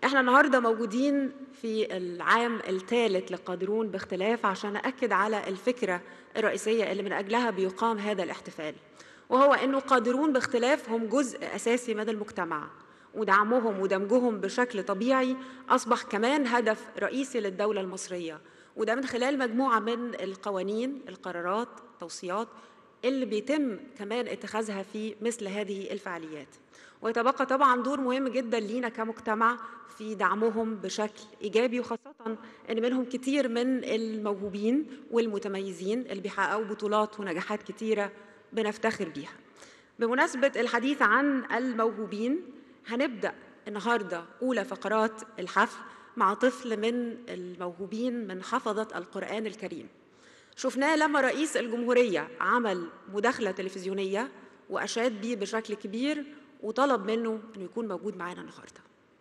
احنا النهارده موجودين في العام الثالث لقادرون باختلاف عشان ناكد على الفكره الرئيسيه اللي من اجلها بيقام هذا الاحتفال وهو انه قادرون باختلاف هم جزء اساسي من المجتمع ودعمهم ودمجهم بشكل طبيعي اصبح كمان هدف رئيسي للدوله المصريه وده من خلال مجموعه من القوانين القرارات التوصيات اللي بيتم كمان اتخاذها في مثل هذه الفعاليات ويتبقى طبعا دور مهم جدا لينا كمجتمع في دعمهم بشكل ايجابي وخاصه ان منهم كتير من الموهوبين والمتميزين اللي بيحققوا بطولات ونجاحات كتيره بنفتخر بيها. بمناسبه الحديث عن الموهوبين هنبدا النهارده اولى فقرات الحفل مع طفل من الموهوبين من حفظه القران الكريم. شفناه لما رئيس الجمهوريه عمل مداخله تلفزيونيه واشاد بيه بشكل كبير وطلب منه انه يكون موجود معانا النهارده.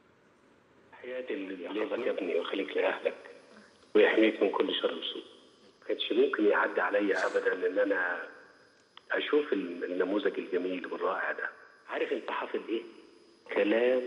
حياتي اللي يحفظك يا ابني ويخليك لاهلك ويحميك من كل شر وسوء. ما كانش ممكن يعدي عليا ابدا ان انا اشوف النموذج الجميل والرائع ده. عارف انت حافظ ايه؟ كلام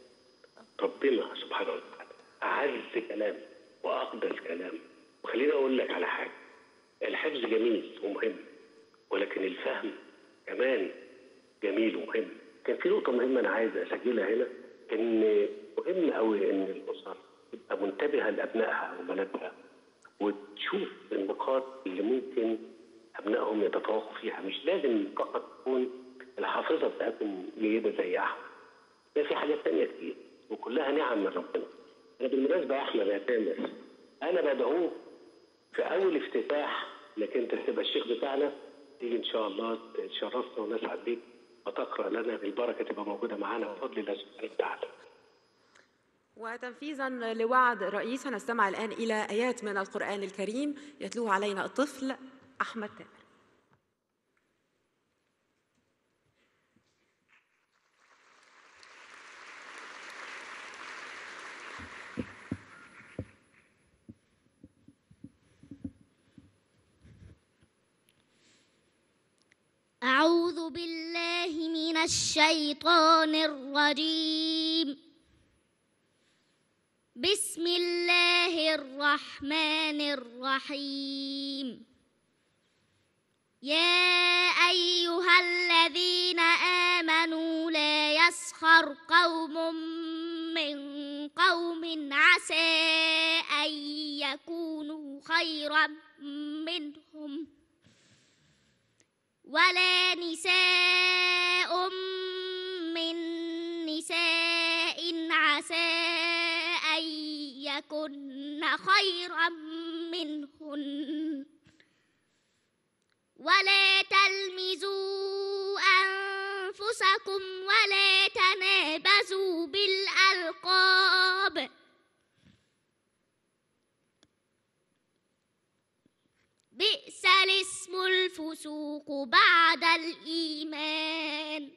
ربنا سبحانه وتعالى اعز كلام واقدس كلام وخليني اقول لك على حاجه الحفظ جميل ومهم ولكن الفهم كمان جميل ومهم كان في نقطه مهمه انا عايز اسجلها هنا ان مهم قوي ان الاسر تبقى منتبهه لابنائها وبناتها وتشوف النقاط اللي ممكن ابنائهم يتفوقوا فيها مش لازم فقط تكون الحافظه بتاعتهم جيده زي احمد ده في حاجات تانية كتير وكلها نعم من ربنا انا بالمناسبه يا احمد يا تامر انا بدعوك في اول افتتاح انك انت تبقى الشيخ بتاعنا تيجي ان شاء الله تشرفنا ونسعد بيك وتقرا لنا بالبركه تبقى موجوده معانا بفضل الله سبحانه وتعالى. وتنفيذا لوعد الرئيس هنستمع الان الى ايات من القران الكريم يتلوها علينا الطفل احمد تامر. أعوذ بالله من الشيطان الرجيم بسم الله الرحمن الرحيم يا أيها الذين آمنوا لا يسخر قوم من قوم عسى أن يكونوا خيرا منهم ولا نساء من نساء عسى أن يكن خيرا منهن ولا تلمزوا أنفسكم ولا تنابزوا بالألقاب بئس الاسم الفسوق بعد الإيمان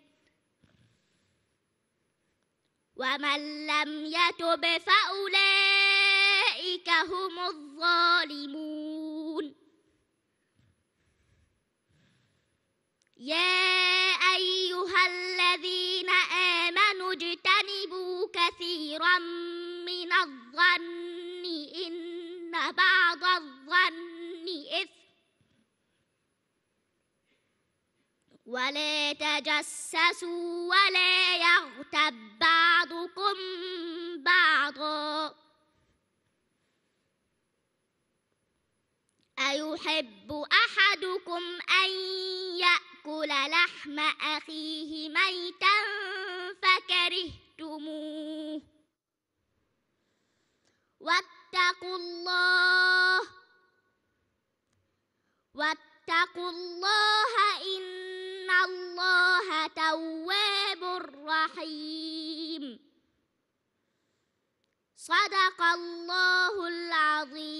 ومن لم يتب فأولئك هم الظالمون يا أيها الذين آمنوا اجتنبوا كثيرا من الظن إن بعض الظن إثم ولا تجسسوا ولا يغتب بعضكم بعضا أيحب أحدكم أن يأكل لحم أخيه ميتا فكرهتموه واتقوا الله واتقوا الله إن الله تواب رحيم صدق الله العظيم